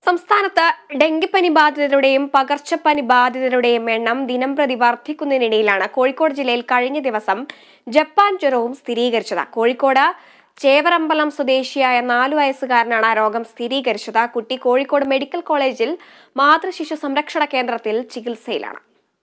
സംസ്ഥാനത്ത് ഡെങ്കിപ്പനി ബാധിതരുടെയും പകർച്ചപ്പനി ബാധിതരുടെയും എണ്ണം ദിനംപ്രതി വർദ്ധിക്കുന്നതിനിടയിലാണ് കോഴിക്കോട് ജില്ലയിൽ കഴിഞ്ഞ ദിവസം ജപ്പാൻ ജ്വരവും സ്ഥിരീകരിച്ചത് കോഴിക്കോട് ചേവറമ്പലം സ്വദേശിയായ നാലു വയസ്സുകാരനാണ് രോഗം സ്ഥിരീകരിച്ചത് കുട്ടി കോഴിക്കോട് മെഡിക്കൽ കോളേജിൽ മാതൃശിശു സംരക്ഷണ കേന്ദ്രത്തിൽ ചികിത്സയിലാണ്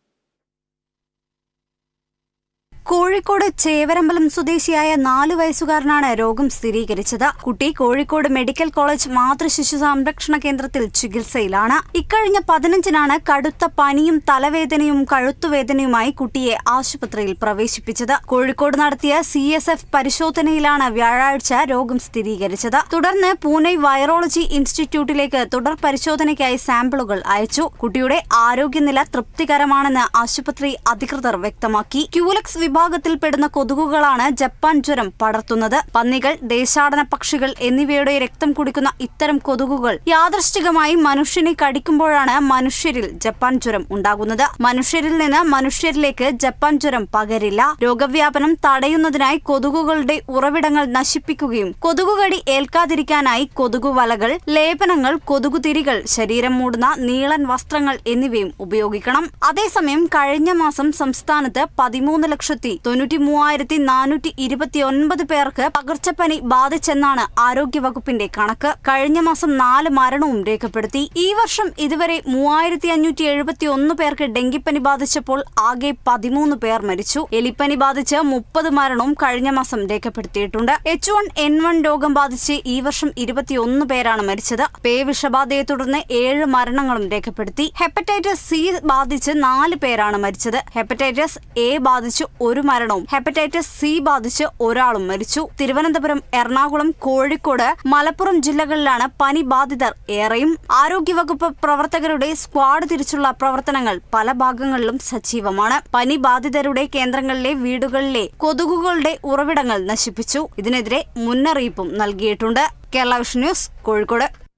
കോഴിക്കോട് ചേവരമ്പലം സ്വദേശിയായ നാലു വയസ്സുകാരനാണ് രോഗം സ്ഥിരീകരിച്ചത് കുട്ടി കോഴിക്കോട് മെഡിക്കൽ കോളേജ് മാതൃശിശു സംരക്ഷണ കേന്ദ്രത്തിൽ ചികിത്സയിലാണ് ഇക്കഴിഞ്ഞ പതിനഞ്ചിനാണ് കടുത്ത പനിയും തലവേദനയും കഴുത്തുവേദനയുമായി കുട്ടിയെ ആശുപത്രിയിൽ പ്രവേശിപ്പിച്ചത് കോഴിക്കോട് നടത്തിയ സി എസ് എഫ് പരിശോധനയിലാണ് വ്യാഴാഴ്ച രോഗം സ്ഥിരീകരിച്ചത് തുടർന്ന് പൂനെ വൈറോളജി ഇൻസ്റ്റിറ്റ്യൂട്ടിലേക്ക് തുടർ പരിശോധനയ്ക്കായി സാമ്പിളുകൾ അയച്ചു കുട്ടിയുടെ ആരോഗ്യനില തൃപ്തികരമാണെന്ന് ആശുപത്രി അധികൃതർ വ്യക്തമാക്കി ക്യൂലക്സ് വിഭാഗത്തിൽപ്പെടുന്ന കൊതുകുകളാണ് ജപ്പാൻ ജ്വരം പടർത്തുന്നത് പന്നികൾ ദേശാടന പക്ഷികൾ എന്നിവയുടെ രക്തം കുടിക്കുന്ന ഇത്തരം കൊതുകുകൾ യാദൃശ്ചികമായി മനുഷ്യനെ കടിക്കുമ്പോഴാണ് മനുഷ്യരിൽ ജപ്പാൻ ജ്വരം ഉണ്ടാകുന്നത് മനുഷ്യരിൽ നിന്ന് മനുഷ്യരിലേക്ക് ജപ്പാൻ ജ്വരം പകരില്ല രോഗവ്യാപനം തടയുന്നതിനായി കൊതുകുകളുടെ ഉറവിടങ്ങൾ നശിപ്പിക്കുകയും കൊതുകുകടി ഏൽക്കാതിരിക്കാനായി കൊതുകുവലകൾ ലേപനങ്ങൾ കൊതുകുതിരികൾ ശരീരം മൂടുന്ന നീളൻ വസ്ത്രങ്ങൾ എന്നിവയും ഉപയോഗിക്കണം അതേസമയം കഴിഞ്ഞ മാസം സംസ്ഥാനത്ത് പതിമൂന്ന് ലക്ഷത്തി തൊണ്ണൂറ്റി മൂവായിരത്തി നാനൂറ്റി ഇരുപത്തി ഒൻപത് പേർക്ക് പകർച്ചപ്പനി ബാധിച്ചെന്നാണ് ആരോഗ്യവകുപ്പിന്റെ കണക്ക് കഴിഞ്ഞ മാസം നാല് മരണവും രേഖപ്പെടുത്തി ഈ വർഷം ഇതുവരെ മൂവായിരത്തി അഞ്ഞൂറ്റി എഴുപത്തി ഒന്ന് പേർക്ക് ഡെങ്കിപ്പനി ബാധിച്ചപ്പോൾ ആകെ പതിമൂന്ന് പേർ മരിച്ചു എലിപ്പനി ബാധിച്ച് മുപ്പത് മരണവും കഴിഞ്ഞ മാസം രേഖപ്പെടുത്തിയിട്ടുണ്ട് എച്ച് വൺ എൻ വൺ രോഗം ബാധിച്ച് ഈ വർഷം ഇരുപത്തിയൊന്ന് പേരാണ് മരിച്ചത് പേ വിഷബാധയെ തുടർന്ന് ഏഴ് മരണങ്ങളും രേഖപ്പെടുത്തി ഹെപ്പറ്റൈറ്റിസ് സി ബാധിച്ച് നാല് പേരാണ് മരിച്ചത് ഹെപ്പറ്റൈറ്റിസ് എ ബാധിച്ച് ഒരു മരണവും ഹെപ്പറ്റൈറ്റിസ് സി ബാധിച്ച് ഒരാളും മരിച്ചു തിരുവനന്തപുരം എറണാകുളം കോഴിക്കോട് മലപ്പുറം ജില്ലകളിലാണ് പനി ബാധിതർ ഏറെയും ആരോഗ്യവകുപ്പ് പ്രവർത്തകരുടെ സ്ക്വാഡ് തിരിച്ചുള്ള പ്രവർത്തനങ്ങൾ പല ഭാഗങ്ങളിലും സജീവമാണ് പനി ബാധിതരുടെ കേന്ദ്രങ്ങളിലെ വീടുകളിലെ കൊതുകുകളുടെ ഉറവിടങ്ങൾ നശിപ്പിച്ചു ഇതിനെതിരെ മുന്നറിയിപ്പും നൽകിയിട്ടുണ്ട് കേരള വിഷൻ ന്യൂസ് കോഴിക്കോട്